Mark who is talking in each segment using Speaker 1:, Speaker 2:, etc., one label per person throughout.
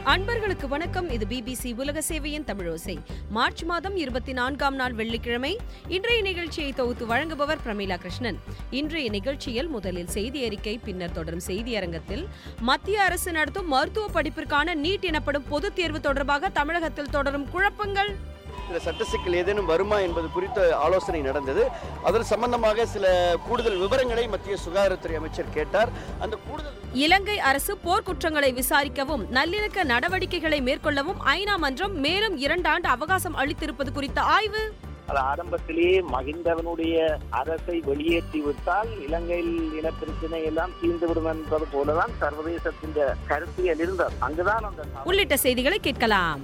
Speaker 1: அன்பர்களுக்கு வணக்கம் இது பிபிசி உலக சேவையின் தமிழோசை மார்ச் மாதம் இருபத்தி நான்காம் நாள் வெள்ளிக்கிழமை இன்றைய நிகழ்ச்சியை தொகுத்து வழங்குபவர் பிரமீளா கிருஷ்ணன் இன்றைய நிகழ்ச்சியில் முதலில் செய்தி அறிக்கை பின்னர் தொடரும் செய்தி அரங்கத்தில் மத்திய அரசு நடத்தும் மருத்துவ படிப்பிற்கான நீட் எனப்படும் பொதுத் தேர்வு தொடர்பாக தமிழகத்தில் தொடரும் குழப்பங்கள்
Speaker 2: இந்த சட்ட சிக்கல் ஏதேனும் வருமா என்பது குறித்த ஆலோசனை நடந்தது அதன் சம்பந்தமாக சில கூடுதல் விவரங்களை மத்திய சுகாதாரத்துறை அமைச்சர் கேட்டார் அந்த கூடுதல்
Speaker 1: இலங்கை அரசு போர்க்குற்றங்களை விசாரிக்கவும் நல்லிணக்க நடவடிக்கைகளை மேற்கொள்ளவும் ஐநா மன்றம் மேலும் இரண்டாண்டு அவகாசம் அளித்திருப்பது குறித்த ஆய்வு
Speaker 3: அது ஆரம்பத்திலேயே மகிந்தவனுடைய அரசை வெளியேற்றி விட்டால் இலங்கையில் இனப்பிரச்சனை எல்லாம் தீர்ந்துவிடும் என்பது போலதான் சர்வதேசத்தின் கருத்தியல் இருந்தது அங்குதான் அந்த
Speaker 1: உள்ளிட்ட செய்திகளை கேட்கலாம்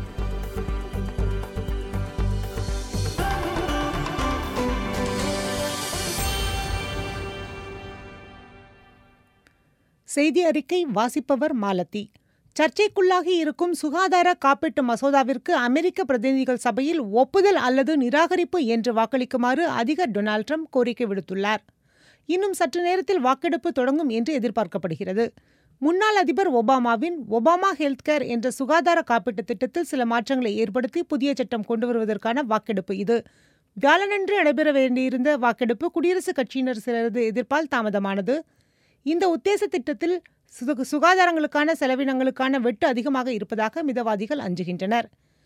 Speaker 4: செய்தி அறிக்கை வாசிப்பவர் மாலதி சர்ச்சைக்குள்ளாகி இருக்கும் சுகாதார காப்பீட்டு மசோதாவிற்கு அமெரிக்க பிரதிநிதிகள் சபையில் ஒப்புதல் அல்லது நிராகரிப்பு என்று வாக்களிக்குமாறு அதிபர் டொனால்ட் ட்ரம்ப் கோரிக்கை விடுத்துள்ளார் இன்னும் சற்று நேரத்தில் வாக்கெடுப்பு தொடங்கும் என்று எதிர்பார்க்கப்படுகிறது முன்னாள் அதிபர் ஒபாமாவின் ஒபாமா ஹெல்த் கேர் என்ற சுகாதார காப்பீட்டு திட்டத்தில் சில மாற்றங்களை ஏற்படுத்தி புதிய சட்டம் கொண்டு வருவதற்கான வாக்கெடுப்பு இது வியாழனன்று நடைபெற வேண்டியிருந்த வாக்கெடுப்பு குடியரசுக் கட்சியினர் சிலரது எதிர்ப்பால் தாமதமானது இந்த உத்தேச திட்டத்தில் சு- சுகாதாரங்களுக்கான செலவினங்களுக்கான வெட்டு அதிகமாக இருப்பதாக மிதவாதிகள் அஞ்சுகின்றனர்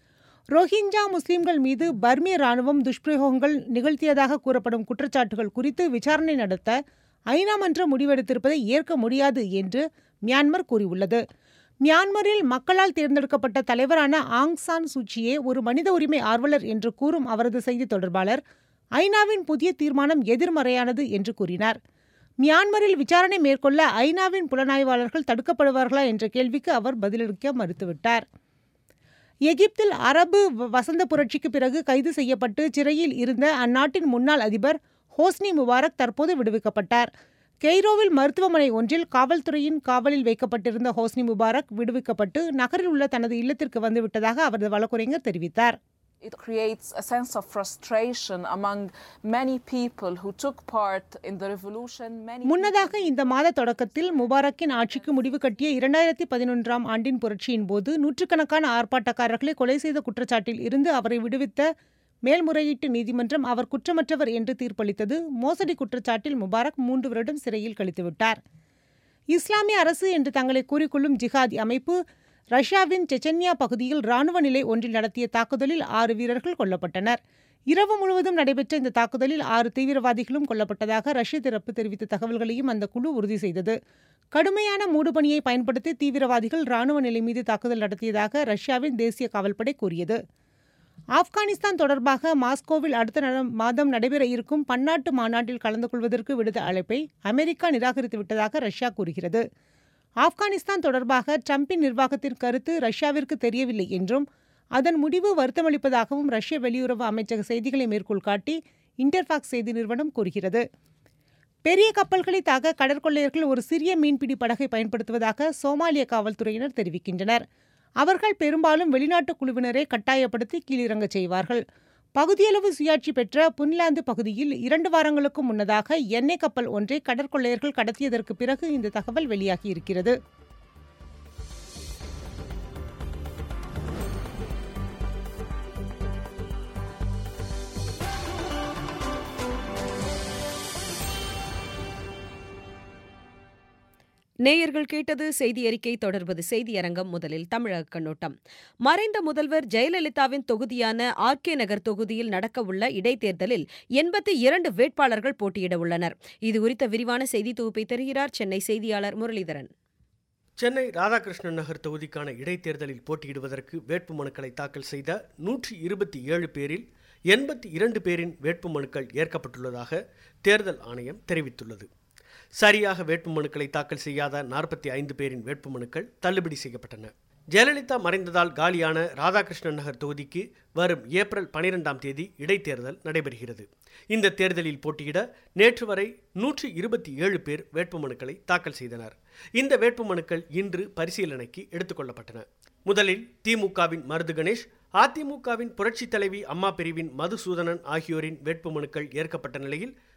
Speaker 4: ரோஹிஞ்சா முஸ்லிம்கள் மீது பர்மிய ராணுவம் துஷ்பிரயோகங்கள் நிகழ்த்தியதாக கூறப்படும் குற்றச்சாட்டுகள் குறித்து விசாரணை நடத்த ஐநா மன்றம் முடிவெடுத்திருப்பதை ஏற்க முடியாது என்று மியான்மர் கூறியுள்ளது மியான்மரில் மக்களால் தேர்ந்தெடுக்கப்பட்ட தலைவரான ஆங் சான் சூச்சியே ஒரு மனித உரிமை ஆர்வலர் என்று கூறும் அவரது செய்தி தொடர்பாளர் ஐநாவின் புதிய தீர்மானம் எதிர்மறையானது என்று கூறினார் மியான்மரில் விசாரணை மேற்கொள்ள ஐநாவின் புலனாய்வாளர்கள் தடுக்கப்படுவார்களா என்ற கேள்விக்கு அவர் பதிலளிக்க மறுத்துவிட்டார் எகிப்தில் அரபு வ- வசந்த புரட்சிக்கு பிறகு கைது செய்யப்பட்டு சிறையில் இருந்த அந்நாட்டின் முன்னாள் அதிபர் ஹோஸ்னி முபாரக் தற்போது விடுவிக்கப்பட்டார் கெய்ரோவில் மருத்துவமனை ஒன்றில் காவல்துறையின் காவலில் வைக்கப்பட்டிருந்த ஹோஸ்னி முபாரக் விடுவிக்கப்பட்டு நகரில் உள்ள தனது இல்லத்திற்கு வந்துவிட்டதாக அவரது வழக்குரைஞர் தெரிவித்தார்
Speaker 5: It creates a sense of frustration among many people who took part in the revolution. Many
Speaker 4: முன்னதாக இந்த மாத தொடக்கத்தில் முபாரக்கின் ஆட்சிக்கு முடிவு கட்டிய இரண்டாயிரத்தி பதினொன்றாம் ஆண்டின் புரட்சியின் போது நூற்றுக்கணக்கான ஆர்ப்பாட்டக்காரர்களை கொலை செய்த குற்றச்சாட்டில் இருந்து அவரை விடுவித்த மேல்முறையீட்டு நீதிமன்றம் அவர் குற்றமற்றவர் என்று தீர்ப்பளித்தது மோசடி குற்றச்சாட்டில் முபாரக் மூன்று வருடம் சிறையில் கழித்துவிட்டார் இஸ்லாமிய அரசு என்று தங்களை கூறிக்கொள்ளும் ஜிஹாதி அமைப்பு ரஷ்யாவின் செச்சன்யா பகுதியில் ராணுவ நிலை ஒன்றில் நடத்திய தாக்குதலில் ஆறு வீரர்கள் கொல்லப்பட்டனர் இரவு முழுவதும் நடைபெற்ற இந்த தாக்குதலில் ஆறு தீவிரவாதிகளும் கொல்லப்பட்டதாக ரஷ்ய தரப்பு தெரிவித்த தகவல்களையும் அந்த குழு உறுதி செய்தது கடுமையான மூடுபனியை பயன்படுத்தி தீவிரவாதிகள் ராணுவ நிலை மீது தாக்குதல் நடத்தியதாக ரஷ்யாவின் தேசிய காவல்படை கூறியது ஆப்கானிஸ்தான் தொடர்பாக மாஸ்கோவில் அடுத்த நட- மாதம் நடைபெற இருக்கும் பன்னாட்டு மாநாட்டில் கலந்து கொள்வதற்கு விடுத்த அழைப்பை அமெரிக்கா நிராகரித்து விட்டதாக ரஷ்யா கூறுகிறது ஆப்கானிஸ்தான் தொடர்பாக ட்ரம்பின் நிர்வாகத்தின் கருத்து ரஷ்யாவிற்கு தெரியவில்லை என்றும் அதன் முடிவு வருத்தமளிப்பதாகவும் ரஷ்ய வெளியுறவு அமைச்சக செய்திகளை மேற்கோள் காட்டி இன்டர்ஃபாக்ஸ் செய்தி நிறுவனம் கூறுகிறது பெரிய கப்பல்களை தாக்க கடற்கொள்ளையர்கள் ஒரு சிறிய மீன்பிடி படகை பயன்படுத்துவதாக சோமாலிய காவல்துறையினர் தெரிவிக்கின்றனர் அவர்கள் பெரும்பாலும் வெளிநாட்டு குழுவினரை கட்டாயப்படுத்தி கீழிறங்கச் செய்வார்கள் பகுதியளவு சுயாட்சி பெற்ற புன்லாந்து பகுதியில் இரண்டு வாரங்களுக்கு முன்னதாக எண்ணெய் கப்பல் ஒன்றை கடற்கொள்ளையர்கள் கடத்தியதற்கு பிறகு இந்த தகவல் வெளியாகியிருக்கிறது
Speaker 1: நேயர்கள் கேட்டது செய்தி அறிக்கை தொடர்வது செய்தி அரங்கம் முதலில் தமிழக கண்ணோட்டம் மறைந்த முதல்வர் ஜெயலலிதாவின் தொகுதியான ஆர்கே நகர் தொகுதியில் நடக்கவுள்ள இடைத்தேர்தலில் எண்பத்தி இரண்டு வேட்பாளர்கள் போட்டியிட உள்ளனர் இது குறித்த விரிவான செய்தி தொகுப்பை தருகிறார் சென்னை செய்தியாளர் முரளிதரன்
Speaker 6: சென்னை ராதாகிருஷ்ணன் நகர் தொகுதிக்கான இடைத்தேர்தலில் போட்டியிடுவதற்கு வேட்புமனுக்களை தாக்கல் செய்த நூற்றி இருபத்தி ஏழு பேரில் எண்பத்தி இரண்டு பேரின் வேட்புமனுக்கள் ஏற்கப்பட்டுள்ளதாக தேர்தல் ஆணையம் தெரிவித்துள்ளது சரியாக வேட்புமனுக்களை தாக்கல் செய்யாத நாற்பத்தி ஐந்து பேரின் வேட்புமனுக்கள் தள்ளுபடி செய்யப்பட்டன ஜெயலலிதா மறைந்ததால் காலியான ராதாகிருஷ்ணன் நகர் தொகுதிக்கு வரும் ஏப்ரல் பனிரெண்டாம் தேதி இடைத்தேர்தல் நடைபெறுகிறது இந்த தேர்தலில் போட்டியிட நேற்று வரை நூற்றி இருபத்தி ஏழு பேர் வேட்புமனுக்களை தாக்கல் செய்தனர் இந்த வேட்புமனுக்கள் இன்று பரிசீலனைக்கு எடுத்துக்கொள்ளப்பட்டன முதலில் திமுகவின் மருது கணேஷ் அதிமுகவின் புரட்சித் தலைவி அம்மா பிரிவின் மதுசூதனன் ஆகியோரின் வேட்புமனுக்கள் ஏற்கப்பட்ட நிலையில்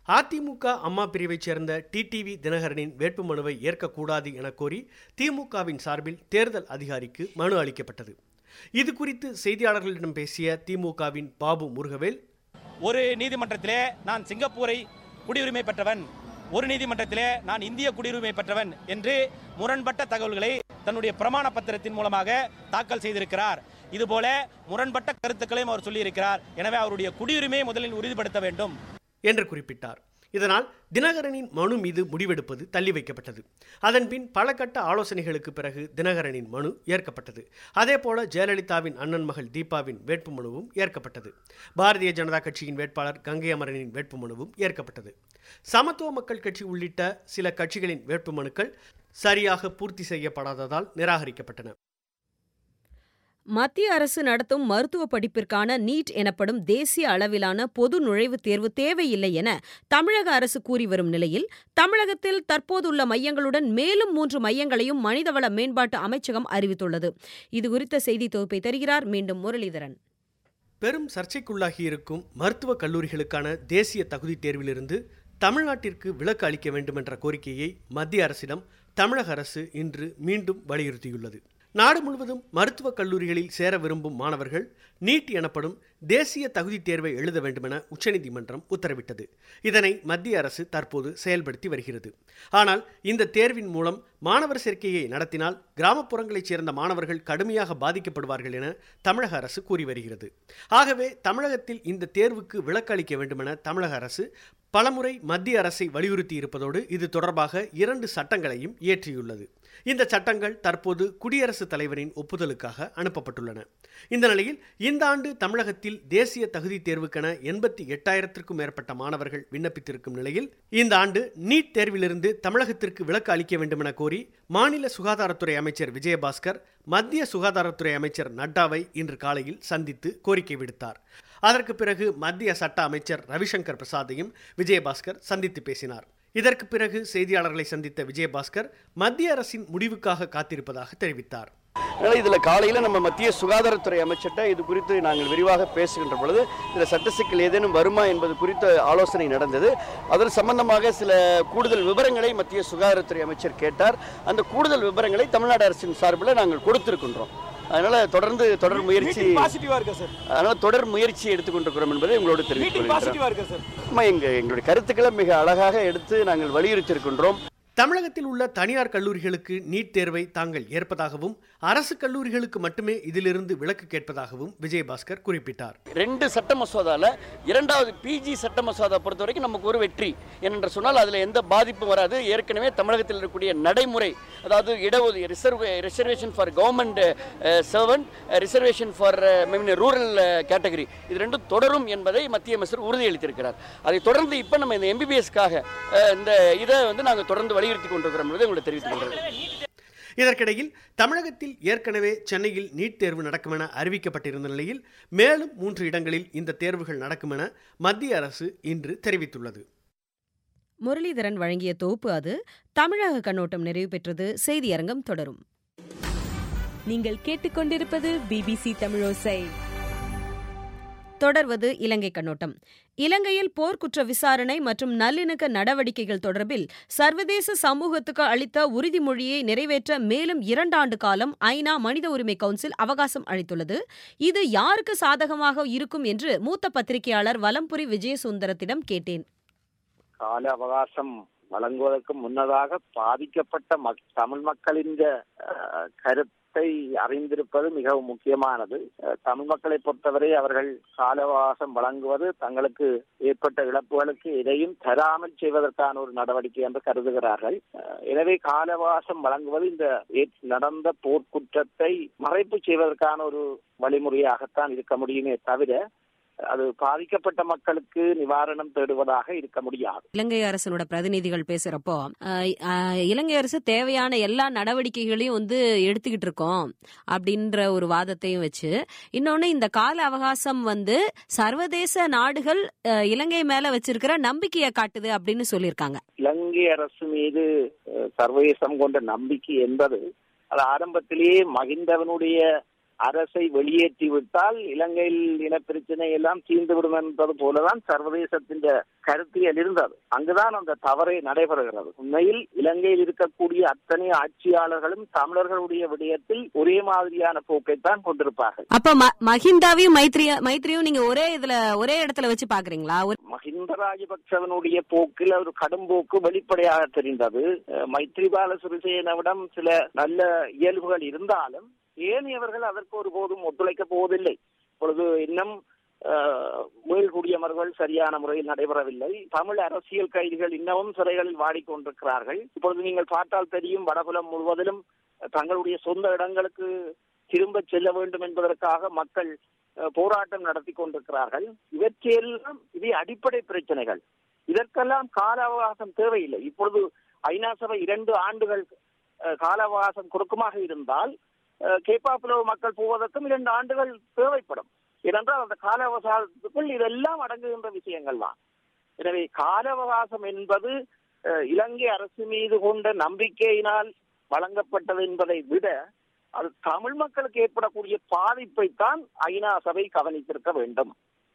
Speaker 6: அதிமுக அம்மா பிரிவைச் சேர்ந்த டிடிவி தினகரனின் வேட்புமனுவை ஏற்கக்கூடாது என கோரி திமுகவின் சார்பில் தேர்தல் அதிகாரிக்கு மனு அளிக்கப்பட்டது இது குறித்து செய்தியாளர்களிடம் பேசிய திமுகவின் பாபு முருகவேல்
Speaker 7: ஒரு நீதிமன்றத்திலே நான் சிங்கப்பூரை குடியுரிமை பெற்றவன் ஒரு நீதிமன்றத்திலே நான் இந்திய குடியுரிமை பெற்றவன் என்று முரண்பட்ட தகவல்களை தன்னுடைய பிரமாண பத்திரத்தின் மூலமாக தாக்கல் செய்திருக்கிறார் இதுபோல முரண்பட்ட கருத்துக்களையும் அவர் சொல்லியிருக்கிறார் எனவே அவருடைய குடியுரிமையை முதலில் உறுதிப்படுத்த வேண்டும்
Speaker 6: என்று குறிப்பிட்டார் இதனால் தினகரனின் மனு மீது முடிவெடுப்பது தள்ளி வைக்கப்பட்டது அதன்பின் பல கட்ட ஆலோசனைகளுக்கு பிறகு தினகரனின் மனு ஏற்கப்பட்டது அதேபோல ஜெயலலிதாவின் அண்ணன் மகள் தீபாவின் வேட்புமனுவும் ஏற்கப்பட்டது பாரதிய ஜனதா கட்சியின் வேட்பாளர் கங்கை அமரனின் வேட்புமனுவும் ஏற்கப்பட்டது சமத்துவ மக்கள் கட்சி உள்ளிட்ட சில கட்சிகளின் வேட்புமனுக்கள் சரியாக பூர்த்தி செய்யப்படாததால் நிராகரிக்கப்பட்டன
Speaker 1: மத்திய அரசு நடத்தும் மருத்துவ படிப்பிற்கான நீட் எனப்படும் தேசிய அளவிலான பொது நுழைவுத் தேர்வு தேவையில்லை என தமிழக அரசு கூறி வரும் நிலையில் தமிழகத்தில் தற்போதுள்ள மையங்களுடன் மேலும் மூன்று மையங்களையும் மனிதவள மேம்பாட்டு அமைச்சகம் அறிவித்துள்ளது இதுகுறித்த செய்தி தொகுப்பை தருகிறார் மீண்டும் முரளிதரன்
Speaker 6: பெரும் சர்ச்சைக்குள்ளாகி இருக்கும் மருத்துவக் கல்லூரிகளுக்கான தேசிய தகுதி தேர்விலிருந்து தமிழ்நாட்டிற்கு விலக்கு அளிக்க வேண்டும் என்ற கோரிக்கையை மத்திய அரசிடம் தமிழக அரசு இன்று மீண்டும் வலியுறுத்தியுள்ளது நாடு முழுவதும் மருத்துவக் கல்லூரிகளில் சேர விரும்பும் மாணவர்கள் நீட் எனப்படும் தேசிய தகுதி தேர்வை எழுத வேண்டுமென உச்சநீதிமன்றம் உத்தரவிட்டது இதனை மத்திய அரசு தற்போது செயல்படுத்தி வருகிறது ஆனால் இந்த தேர்வின் மூலம் மாணவர் சேர்க்கையை நடத்தினால் கிராமப்புறங்களைச் சேர்ந்த மாணவர்கள் கடுமையாக பாதிக்கப்படுவார்கள் என தமிழக அரசு கூறி வருகிறது ஆகவே தமிழகத்தில் இந்த தேர்வுக்கு விலக்கு அளிக்க வேண்டுமென தமிழக அரசு பலமுறை மத்திய அரசை வலியுறுத்தி இருப்பதோடு இது தொடர்பாக இரண்டு சட்டங்களையும் இயற்றியுள்ளது இந்த சட்டங்கள் தற்போது குடியரசுத் தலைவரின் ஒப்புதலுக்காக அனுப்பப்பட்டுள்ளன இந்த நிலையில் இந்த ஆண்டு தமிழகத்தில் தேசிய தகுதி தேர்வுக்கென எண்பத்தி எட்டாயிரத்திற்கும் மேற்பட்ட மாணவர்கள் விண்ணப்பித்திருக்கும் நிலையில் இந்த ஆண்டு நீட் தேர்விலிருந்து தமிழகத்திற்கு விலக்கு அளிக்க வேண்டும் என கோரி மாநில சுகாதாரத்துறை அமைச்சர் விஜயபாஸ்கர் மத்திய சுகாதாரத்துறை அமைச்சர் நட்டாவை இன்று காலையில் சந்தித்து கோரிக்கை விடுத்தார் அதற்கு பிறகு மத்திய சட்ட அமைச்சர் ரவிசங்கர் பிரசாத்தையும் விஜயபாஸ்கர் சந்தித்து பேசினார் இதற்கு பிறகு செய்தியாளர்களை சந்தித்த விஜயபாஸ்கர் மத்திய அரசின் முடிவுக்காக காத்திருப்பதாக தெரிவித்தார்
Speaker 2: அதனால் இதில் காலையில் நம்ம மத்திய சுகாதாரத்துறை அமைச்சர்கிட்ட இது குறித்து நாங்கள் விரிவாக பேசுகின்ற பொழுது இதில் சட்ட சிக்கல் ஏதேனும் வருமா என்பது குறித்த ஆலோசனை நடந்தது அதில் சம்பந்தமாக சில கூடுதல் விவரங்களை மத்திய சுகாதாரத்துறை அமைச்சர் கேட்டார் அந்த கூடுதல் விவரங்களை தமிழ்நாடு அரசின் சார்பில் நாங்கள் கொடுத்திருக்கின்றோம் அதனால தொடர்ந்து தொடர் முயற்சி
Speaker 7: பாசிட்டிவா இருக்கா சார்
Speaker 2: அதனால தொடர் முயற்சி எடுத்துக்கொண்டிருக்கிறோம் என்பதை உங்களோடு தெரிவித்துக் கொள்கிறேன்
Speaker 7: பாசிட்டிவா இருக்கா சார்
Speaker 2: ஆமா, எங்க எங்களுடைய கருத்துக்களை மிக அழகாக எடுத்து நாங்கள் வலியுறுத்தி இருக்கின்றோம்
Speaker 6: தமிழகத்தில் உள்ள தனியார் கல்லூரிகளுக்கு நீட் தேர்வை தாங்கள் ஏற்பதாகவும் அரசு கல்லூரிகளுக்கு மட்டுமே இதிலிருந்து விலக்கு கேட்பதாகவும் விஜயபாஸ்கர் குறிப்பிட்டார்
Speaker 2: ரெண்டு சட்ட மசோதால இரண்டாவது பிஜி சட்ட மசோதா பொறுத்த வரைக்கும் நமக்கு ஒரு வெற்றி ஏனென்று சொன்னால் அதில் எந்த பாதிப்பும் வராது ஏற்கனவே தமிழகத்தில் இருக்கக்கூடிய நடைமுறை அதாவது இடஒதுக்கீடு reserve reservation for government servant reservation for rural category இது ரெண்டும் தொடரும் என்பதை மத்திய அமைச்சர் உறுதியளித்திருக்கிறார் அதை தொடர்ந்து இப்போ நம்ம இந்த எம்பிபிஎஸ்க்காக இந்த இதை வந்து நாங்கள் தொடர்ந்து வலியுறுத்தி கொண்டிருக்கிறோம் என்பதை உங்களுக்கு தெரிவித்துக் கொள்கிறேன்
Speaker 6: இதற்கிடையில் தமிழகத்தில் ஏற்கனவே சென்னையில் நீட் தேர்வு நடக்கும் என அறிவிக்கப்பட்டிருந்த நிலையில் மேலும் மூன்று இடங்களில் இந்த தேர்வுகள் நடக்கும் என மத்திய அரசு இன்று தெரிவித்துள்ளது
Speaker 1: முரளிதரன் வழங்கிய தொகுப்பு அது தமிழக கண்ணோட்டம் நிறைவு பெற்றது செய்தியரங்கம் தொடரும்
Speaker 8: நீங்கள் கேட்டுக்கொண்டிருப்பது பிபிசி தமிழோசை
Speaker 1: தொடர்வது இலங்கை கண்ணோட்டம் இலங்கையில் போர்க்குற்ற விசாரணை மற்றும் நல்லிணக்க நடவடிக்கைகள் தொடர்பில் சர்வதேச சமூகத்துக்கு அளித்த உறுதிமொழியை நிறைவேற்ற மேலும் இரண்டாண்டு காலம் ஐநா மனித உரிமை கவுன்சில் அவகாசம் அளித்துள்ளது இது யாருக்கு சாதகமாக இருக்கும் என்று மூத்த பத்திரிகையாளர் வலம்புரி விஜயசுந்தரத்திடம் கேட்டேன்
Speaker 3: கால அவகாசம் வழங்குவதற்கு முன்னதாக பாதிக்கப்பட்ட மக் தமிழ் மக்களின் அஹ், கருத்தை அறிந்திருப்பது மிகவும் முக்கியமானது அஹ், தமிழ் மக்களை பொறுத்தவரை அவர்கள் கால அவகாசம் வழங்குவது தங்களுக்கு ஏற்பட்ட இழப்புகளுக்கு எதையும் தராமல் செய்வதற்கான ஒரு நடவடிக்கை என்று கருதுகிறார்கள் அஹ், எனவே கால அவகாசம் வழங்குவது இந்த ஏற்- நடந்த போர்க்குற்றத்தை மறைப்பு செய்வதற்கான ஒரு வழிமுறையாகத்தான் இருக்க முடியுமே தவிர அது பாதிக்கப்பட்ட மக்களுக்கு நிவாரணம் தேடுவதாக இருக்க முடியாது
Speaker 1: இலங்கை அரசனோட பிரதிநிதிகள் பேசுறப்போ அஹ், அஹ், இலங்கை அரசு தேவையான எல்லா நடவடிக்கைகளையும் வந்து எடுத்துக்கிட்டு இருக்கோம் அப்படின்ற ஒரு வாதத்தையும் வச்சு இன்னொன்னு இந்த கால அவகாசம் வந்து சர்வதேச நாடுகள் அஹ், இலங்கை மேல வச்சிருக்கிற நம்பிக்கையை காட்டுது அப்படின்னு சொல்லியிருக்காங்க
Speaker 3: இலங்கை அரசு மீது அஹ், சர்வதேசம் கொண்ட நம்பிக்கை என்பது அது ஆரம்பத்திலேயே மகிந்தவனுடைய அரசை வெளியேற்றி விட்டால் இலங்கையில் இனப்பிரச்சனை எல்லாம் தீர்ந்துவிடும் என்பது போலதான் சர்வதேசத்தின் கருத்தியல் இருந்தது அங்குதான் அந்த தவறை நடைபெறுகிறது உண்மையில் இலங்கையில் இருக்கக்கூடிய அத்தனை ஆட்சியாளர்களும் தமிழர்களுடைய விடயத்தில் ஒரே மாதிரியான போக்கைத்தான் கொண்டிருப்பார்கள்
Speaker 1: அப்ப ம- மஹிந்தாவையும் மைத்ரிய மைத்ரியும் நீங்க ஒரே இதுல ஒரே இடத்துல வச்சு பாக்குறீங்களா ஒரு-
Speaker 3: மஹிந்த ராஜபக்சவனுடைய போக்கில் ஒரு கடும் போக்கு வெளிப்படையாக தெரிந்தது அஹ் மைத்ரிபால சிறிசேனவிடம் சில நல்ல இயல்புகள் இருந்தாலும் ஏனையவர்கள் அதற்கு ஒருபோதும் ஒத்துழைக்க போவதில்லை இப்பொழுது இன்னும் அஹ், மீள்குடியமர்கள் சரியான முறையில் நடைபெறவில்லை தமிழ் அரசியல் கைதிகள் இன்னமும் சிறைகளில் வாடிக்கொண்டிருக்கிறார்கள் இப்பொழுது நீங்கள் பார்த்தால் தெரியும் வடபுலம் முழுவதிலும் தங்களுடைய சொந்த இடங்களுக்கு திரும்ப செல்ல வேண்டும் என்பதற்காக மக்கள் அஹ், போராட்டம் நடத்தி கொண்டிருக்கிறார்கள் இவற்றையெல்லாம் இவை அடிப்படை பிரச்சனைகள் இதற்கெல்லாம் கால அவகாசம் தேவையில்லை இப்பொழுது ஐநா சபை இரண்டு ஆண்டுகள் அஹ், கால அவகாசம் கொடுக்குமாக இருந்தால் அஹ், கேப்பாப்புலவு மக்கள் போவதற்கும் இரண்டு ஆண்டுகள் தேவைப்படும் ஏனென்றால் அந்த கால அவகாசத்துக்குள் இதெல்லாம் அடங்குகின்ற விஷயங்கள் தான் எனவே கால அவகாசம் என்பது அஹ், இலங்கை அரசு மீது கொண்ட நம்பிக்கையினால் வழங்கப்பட்டது என்பதை விட அது தமிழ் மக்களுக்கு ஏற்படக்கூடிய பாதிப்பை தான் ஐநா சபை கவனித்திருக்க வேண்டும்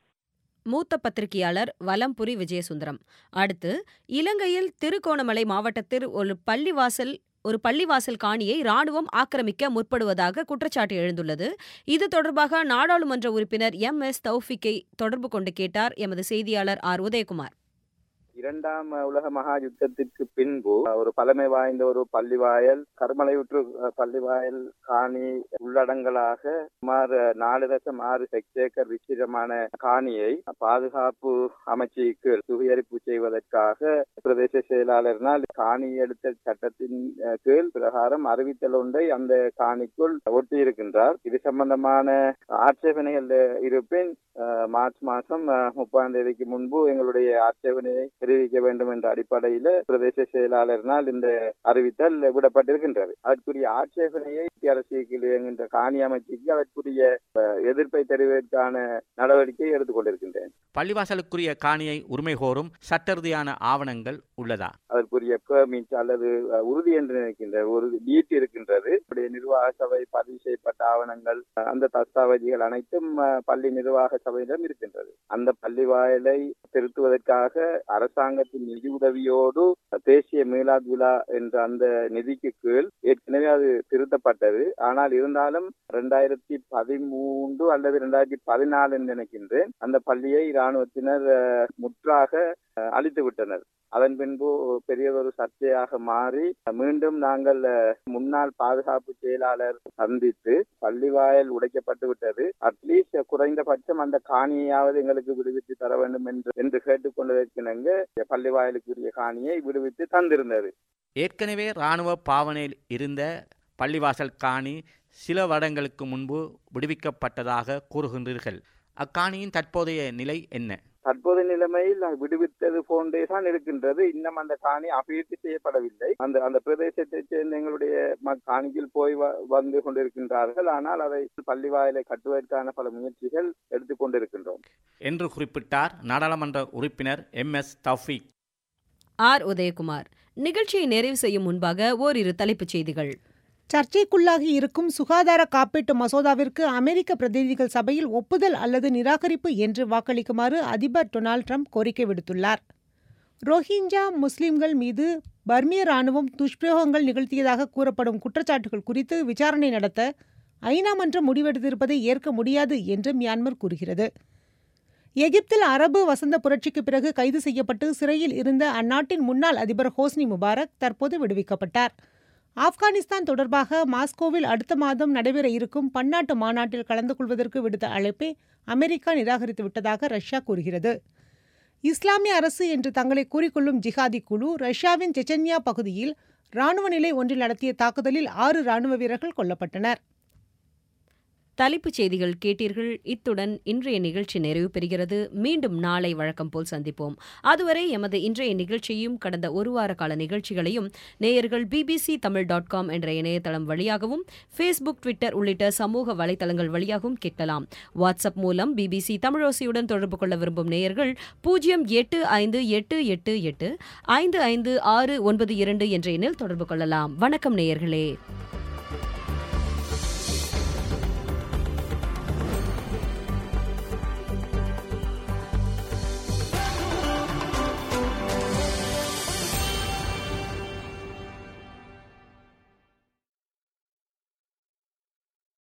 Speaker 1: மூத்த பத்திரிகையாளர் வலம்புரி விஜயசுந்தரம் அடுத்து இலங்கையில் திருகோணமலை மாவட்டத்தில் ஒரு பள்ளிவாசல் ஒரு பள்ளிவாசல் காணியை ராணுவம் ஆக்கிரமிக்க முற்படுவதாக குற்றச்சாட்டு எழுந்துள்ளது இது தொடர்பாக நாடாளுமன்ற உறுப்பினர் எம் எஸ் தௌஃபிக்கை தொடர்பு கொண்டு கேட்டார் எமது செய்தியாளர் ஆர் உதயகுமார்
Speaker 9: இரண்டாம் உலக மகா யுத்தத்திற்கு பின்பு ஒரு பழமை வாய்ந்த ஒரு பள்ளிவாயல் கருமலையுற்று அஹ், பள்ளிவாயல் காணி உள்ளடங்கலாக சுமார் நாலு தசம் ஆறு ஹெக்டேக்கர் விஸ்தீரமான காணியை பாதுகாப்பு அமைச்சுக்கு சுவீகரிப்பு செய்வதற்காக பிரதேச செயலாளரினால் காணி எடுத்தல் சட்டத்தின் அஹ், கீழ் பிரகாரம் அறிவித்தல் ஒன்றை அந்த காணிக்குள் ஒட்டியிருக்கின்றார் இது சம்பந்தமான ஆட்சேபனைகள் இருப்பின் அஹ், மார்ச் மாதம் முப்பதாம் தேதிக்கு முன்பு எங்களுடைய ஆட்சேபனையை தெரிவிக்க வேண்டும் என்ற அடிப்படையில் பிரதேச செயலாளரினால் இந்த அறிவித்தல் விடப்பட்டிருக்கின்றது அதற்குரிய ஆட்சேபனையை மத்திய அரசுக்கு இயங்குகின்ற காணி அமைச்சுக்கு அதற்குரிய அஹ், எதிர்ப்பை தெரிவிப்பதற்கான நடவடிக்கை எடுத்துக்கொண்டிருக்கின்றேன்
Speaker 10: பள்ளிவாசலுக்குரிய காணியை உரிமை கோரும் சட்டரீதியான ஆவணங்கள் உள்ளதா
Speaker 9: அதற்குரிய பெர்மிட் அல்லது அஹ், உறுதி என்று நினைக்கின்ற ஒரு டீட் இருக்கின்றது நம்முடைய நிர்வாக சபை பதிவு செய்யப்பட்ட ஆவணங்கள் அஹ், அந்த தஸ்தாவேஜிகள் அனைத்தும் அஹ், பள்ளி நிர்வாக சபையிடம் இருக்கின்றது அந்த பள்ளி வாயிலை திருத்துவதற்காக அரசாங்கத்தின் நிதி உதவியோடு தேசிய மீலாத் விழா என்ற அந்த நிதிக்கு கீழ் ஏற்கனவே அது திருத்தப்பட்டது ஆனால் இருந்தாலும் இரண்டாயிரத்தி பதிமூன்று அல்லது இரண்டாயிரத்தி பதினாலு என்று நினைக்கின்றேன் அந்த பள்ளியை இராணுவத்தினர் அஹ், முற்றாக அஹ், அழித்து விட்டனர் அதன் பின்பு பெரியதொரு சர்ச்சையாக மாறி மீண்டும் நாங்கள் அஹ், முன்னாள் பாதுகாப்பு செயலாளர் சந்தித்து பள்ளிவாயல் உடைக்கப்பட்டு விட்டது அட்லீஸ்ட் குறைந்தபட்சம் அந்த காணியையாவது எங்களுக்கு விடுவித்து தர வேண்டும் என்று என்று கேட்டுக்கொண்டதற்கிணங்க பள்ளிவாயலுக்குரிய காணியை விடுவித்து தந்திருந்தது
Speaker 10: ஏற்கனவே இராணுவ பாவனையில் இருந்த பள்ளிவாசல் காணி சில வருடங்களுக்கு முன்பு விடுவிக்கப்பட்டதாக கூறுகின்றீர்கள் அக்காணியின் தற்போதைய நிலை என்ன
Speaker 9: தற்போதைய நிலைமையில் அது விடுவித்தது போன்றே தான் இருக்கின்றது இன்னும் அந்த காணி அபிவிருத்தி செய்யப்படவில்லை அந்த அந்த பிரதேசத்தைச் சேர்ந்த எங்களுடைய ம- காணியில் போய் வ- வந்து கொண்டிருக்கின்றார்கள் ஆனால் அதை பள்ளி வாயிலை கட்டுவதற்கான பல முயற்சிகள் எடுத்துக்கொண்டிருக்கின்றோம்
Speaker 10: என்று குறிப்பிட்டார் நாடாளுமன்ற உறுப்பினர் M S Thoufiq
Speaker 1: R Udayakumar நிகழ்ச்சியை நிறைவு செய்யும் முன்பாக ஓரிரு தலைப்புச் செய்திகள்
Speaker 4: சர்ச்சைக்குள்ளாகி இருக்கும் சுகாதார காப்பீட்டு மசோதாவிற்கு அமெரிக்க பிரதிநிதிகள் சபையில் ஒப்புதல் அல்லது நிராகரிப்பு என்று வாக்களிக்குமாறு அதிபர் டொனால்ட் ட்ரம்ப் கோரிக்கை விடுத்துள்ளார் ரோஹிஞ்சா முஸ்லிம்கள் மீது பர்மிய ராணுவம் துஷ்பிரயோகங்கள் நிகழ்த்தியதாக கூறப்படும் குற்றச்சாட்டுகள் குறித்து விசாரணை நடத்த ஐநா மன்றம் முடிவெடுத்திருப்பதை ஏற்க முடியாது என்று மியான்மர் கூறுகிறது எகிப்தில் அரபு வசந்த புரட்சிக்கு பிறகு கைது செய்யப்பட்டு சிறையில் இருந்த அந்நாட்டின் முன்னாள் அதிபர் ஹோஸ்னி முபாரக் தற்போது விடுவிக்கப்பட்டார் ஆப்கானிஸ்தான் தொடர்பாக மாஸ்கோவில் அடுத்த மாதம் நடைபெற இருக்கும் பன்னாட்டு மாநாட்டில் கலந்து கொள்வதற்கு விடுத்த அழைப்பை அமெரிக்கா நிராகரித்து விட்டதாக ரஷ்யா கூறுகிறது இஸ்லாமிய அரசு என்று தங்களை கூறிக்கொள்ளும் ஜிஹாதி குழு ரஷ்யாவின் செச்சன்யா பகுதியில் ராணுவ நிலை ஒன்றில் நடத்திய தாக்குதலில் ஆறு ராணுவ வீரர்கள் கொல்லப்பட்டனர்
Speaker 1: தலைப்புச் செய்திகள் கேட்டீர்கள் இத்துடன் இன்றைய நிகழ்ச்சி நிறைவு பெறுகிறது மீண்டும் நாளை வழக்கம் போல் சந்திப்போம் அதுவரை எமது இன்றைய நிகழ்ச்சியும் கடந்த ஒரு வார கால நிகழ்ச்சிகளையும் நேயர்கள் பிபிசி தமிழ் டாட் காம் என்ற இணையதளம் வழியாகவும் ஃபேஸ்புக் ட்விட்டர் உள்ளிட்ட சமூக வலைதளங்கள் வழியாகவும் கேட்கலாம் வாட்ஸ்அப் மூலம் பிபிசி தமிழோசையுடன் தொடர்பு கொள்ள விரும்பும் நேயர்கள் பூஜ்ஜியம் எட்டு ஐந்து எட்டு எட்டு எட்டு ஐந்து ஐந்து ஆறு ஒன்பது இரண்டு என்ற எண்ணில் தொடர்பு கொள்ளலாம் வணக்கம் நேயர்களே